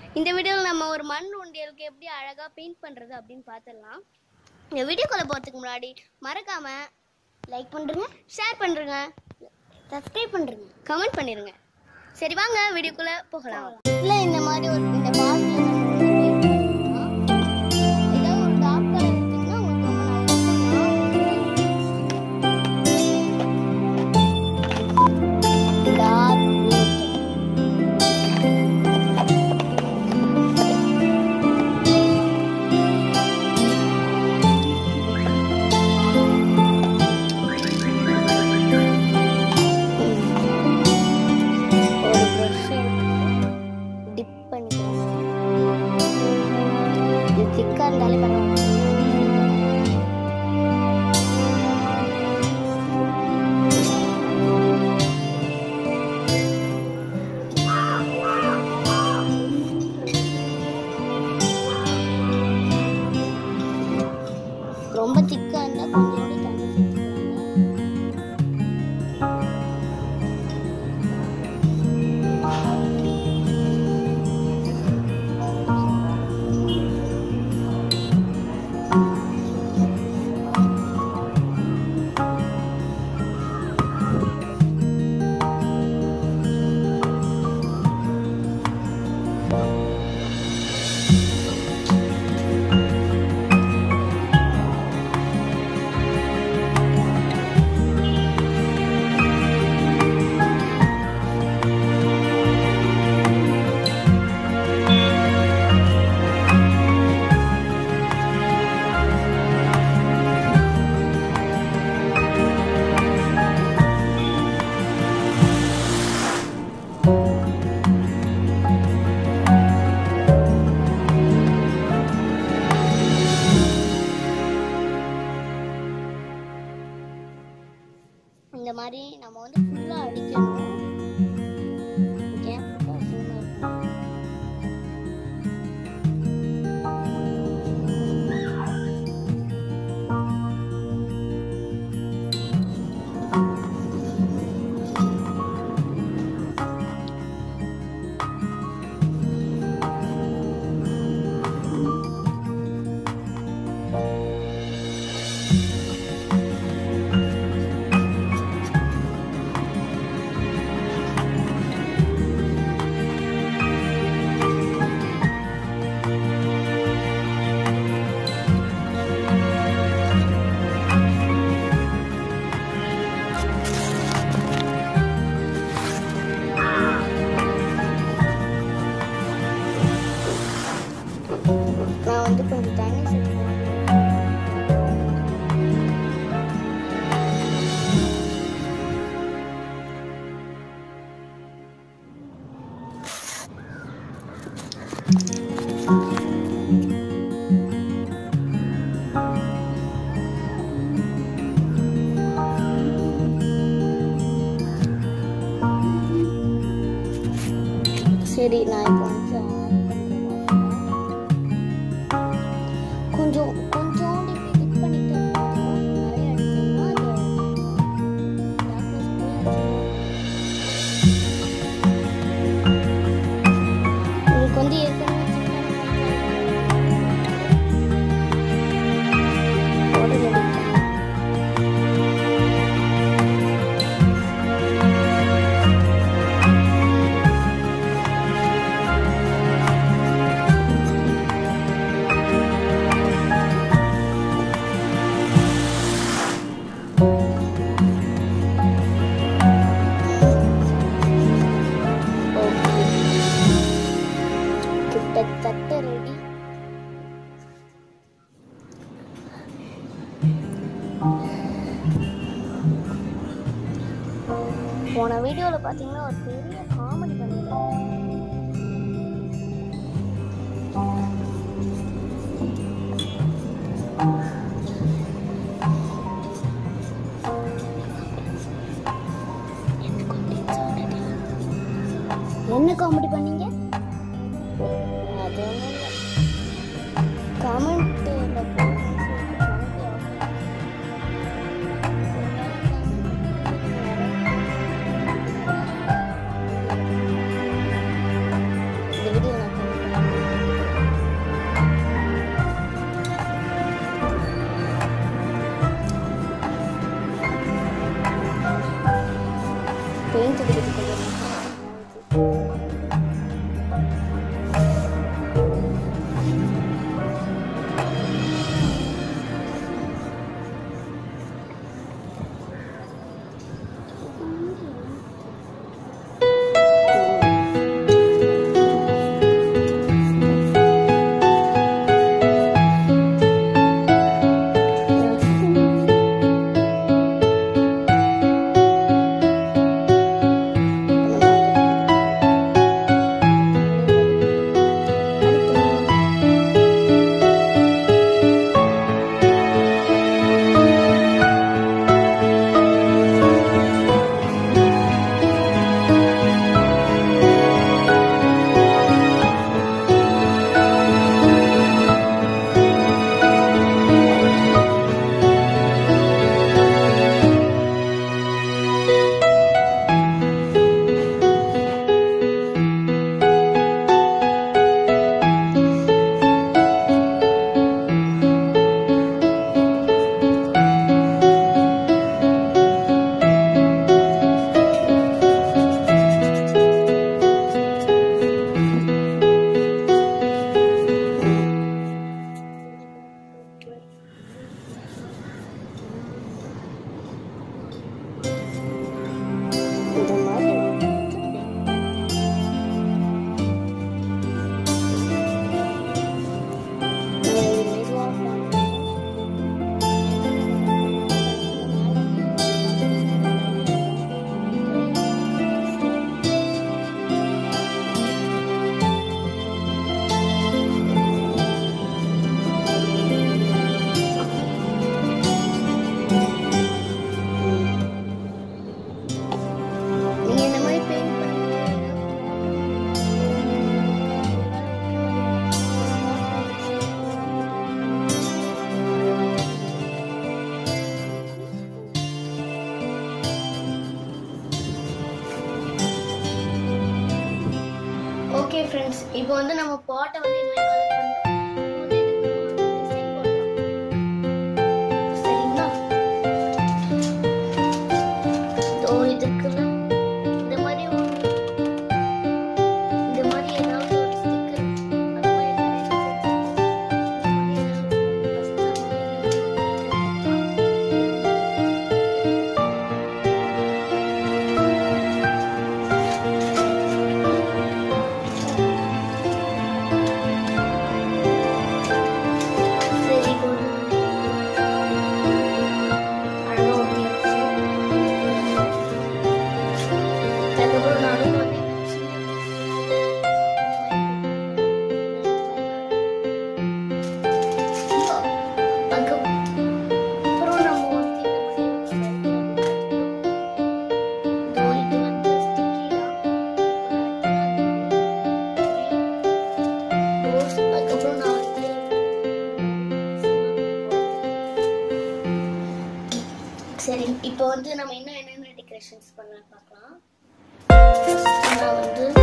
இந்த வீடியோவில் நம்ம ஒரு மண் உண்டியலுக்கு எப்படி அழகாக பெயிண்ட் பண்ணுறது அப்படின்னு பார்த்துடலாம் இந்த வீடியோக்குள்ளே போகிறதுக்கு முன்னாடி மறக்காமல் லைக் பண்ணுறங்க ஷேர் பண்ணுறங்க சப்ஸ்கிரைப் பண்ணுறங்க கமெண்ட் பண்ணிடுங்க சரி வாங்க வீடியோக்குள்ளே போகலாம் இல்லை இந்த மாதிரி ஒரு இந்த பாட்டில் ஏதோ ஒரு டார்க் கலர் எடுத்தீங்கன்னா உங்களுக்கு ரொம்ப நல்லா டார்க் ஒரு ப்ரஷ் டிப் பண்ணிக்கிறோம் இது திக்காக இருந்தாலே பரவாயில்ல ரொம்ப திக்காக இருந்தால் கொஞ்சோண்டு தண்ணி சேர்த்துக்கோங்க இந்த மாதிரி நம்ம வந்து ஃபுல்லாக அடிக்கணும் ஏன் full ஆ zoom ஆ இருக்கு? நான் வந்து கொஞ்சம் தண்ணி சேர்த்துக்கிறேன் சரி நான் இப்போ கொஞ்சம் கொஞ்சம் கொஞ்சோண்டு இப்படி டிப் பண்ணிட்டு போதும் நிறைய அடிச்சோம்னா அந்த darkness போயிடுச்சு. உங்களுக்கு வந்து ஏற்கனவே உடல் எடுக்கும் ஓகே கிட்டத்தட்ட ரெடி போன வீடியோவில் பார்த்தீங்கன்னா ஒரு பெரிய காமெடி பண்ணியிருக்கேன் என்ன காமெடி பண்ணீங்க அது ஒன்றும் இல்லை கமெண்ட்டில் இந்த வீடியோ நான் இப்போ வந்து நம்ம பாட்டை வந்து இந்த மாதிரி கலர் பண்ணிட்டோம் இப்போ வந்து இதுக்கு நம்ம டிசைன் போடலாம் சரிங்களா இதோ இதுக்குள்ள இந்த மாதிரி ஒரு இந்த மாதிரி ஏதாவது ஒரு ஸ்டிக்கர் அந்த மாதிரி நிறைய designs இருக்கு. இந்த மாதிரி ஏதாவது ஒரு customer சரி போடு. அழகா ஒட்டியாச்சு. அதுக்கப்புறம் நடுவுல வந்து அதுக்கப்புறம் நம்ம வந்து இந்த மாதிரி இதோ இது வந்து sticky தான். ரோஸ் அதுக்கப்புறம் நான் வந்து சரி இப்போ வந்து நம்ம இன்னும் என்னென்ன டெக்கரேஷன்ஸ் பண்ணலாம் பார்க்கலாம் First நான் வந்து